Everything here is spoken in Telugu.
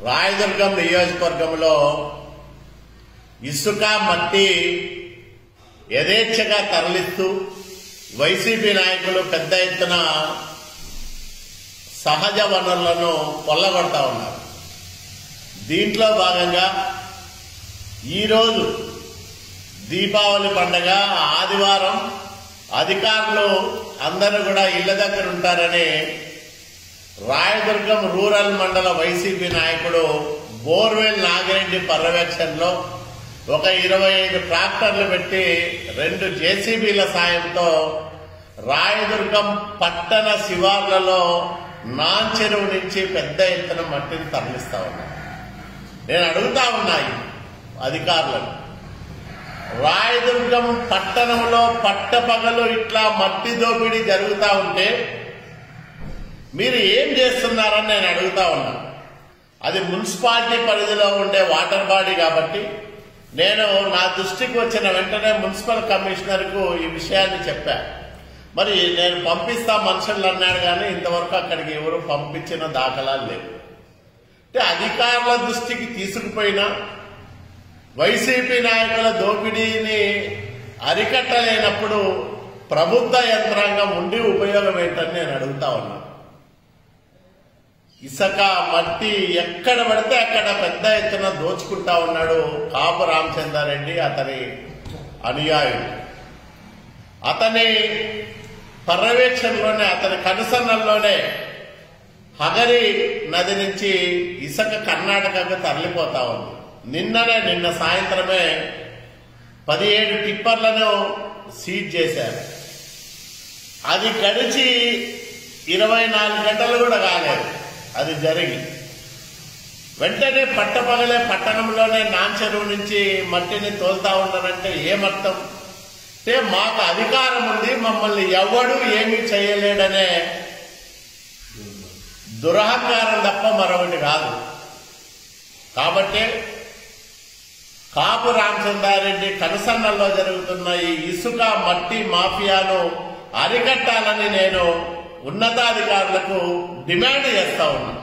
రాయదుర్గం నియోజకవర్గంలో ఇసుక మట్టి యథేచ్ఛగా తరలిస్తూ వైసీపీ నాయకులు పెద్ద ఎత్తున సహజ వనరులను కొల్లగొడతా ఉన్నారు దీంట్లో భాగంగా ఈరోజు దీపావళి పండగ ఆదివారం అధికారులు అందరూ కూడా ఇళ్ల దగ్గర ఉంటారని రాయదుర్గం రూరల్ మండల వైసీపీ నాయకుడు బోర్వెల్ నాగిరెడ్డి పర్యవేక్షణలో ఒక ఇరవై ఐదు ట్రాక్టర్లు పెట్టి రెండు జేసీబీల సాయంతో రాయదుర్గం పట్టణ శివార్లలో నాంచెరువు నుంచి పెద్ద ఎత్తున మట్టిని తరలిస్తా ఉన్నారు నేను అడుగుతా ఉన్నాయి అధికారులను రాయదుర్గం పట్టణంలో పట్టపగలు ఇట్లా మట్టి దోపిడీ జరుగుతా ఉంటే మీరు ఏం చేస్తున్నారని నేను అడుగుతా ఉన్నా అది మున్సిపాలిటీ పరిధిలో ఉండే వాటర్ బాడీ కాబట్టి నేను నా దృష్టికి వచ్చిన వెంటనే మున్సిపల్ కమిషనర్ కు ఈ విషయాన్ని చెప్పా మరి నేను పంపిస్తా మనుషులు అన్నాడు కానీ ఇంతవరకు అక్కడికి ఎవరు పంపించిన దాఖలాలు లేవు అంటే అధికారుల దృష్టికి తీసుకుపోయినా వైసీపీ నాయకుల దోపిడీని అరికట్టలేనప్పుడు ప్రభుత్వ యంత్రాంగం ఉండి ఉపయోగం ఏంటని నేను అడుగుతా ఉన్నా ఇసుక మట్టి ఎక్కడ పడితే అక్కడ పెద్ద ఎత్తున దోచుకుంటా ఉన్నాడు కాపు రామచంద్రారెడ్డి అతని అనుయాయుడు అతని పర్యవేక్షణలోనే అతని కనుసన్నల్లోనే హగరి నది నుంచి ఇసుక కర్ణాటకకు తరలిపోతా ఉంది నిన్ననే నిన్న సాయంత్రమే పదిహేడు టిప్పర్లను సీజ్ చేశారు అది గడిచి ఇరవై నాలుగు గంటలు కూడా కాలేదు అది జరిగి వెంటనే పట్టపగలే పట్టణంలోనే నాంచెరువు నుంచి మట్టిని తోలుతా ఉన్నారంటే ఏమర్థం అంటే మాకు అధికారం ఉంది మమ్మల్ని ఎవడు ఏమీ చేయలేడనే దురహంకారం తప్ప మరొకటి కాదు కాబట్టి కాపు రామచంద్రారెడ్డి కనసన్నల్లో జరుగుతున్న ఈ ఇసుక మట్టి మాఫియాను అరికట్టాలని నేను ఉన్నతాధికారులకు డిమాండ్ చేస్తా ఉన్నా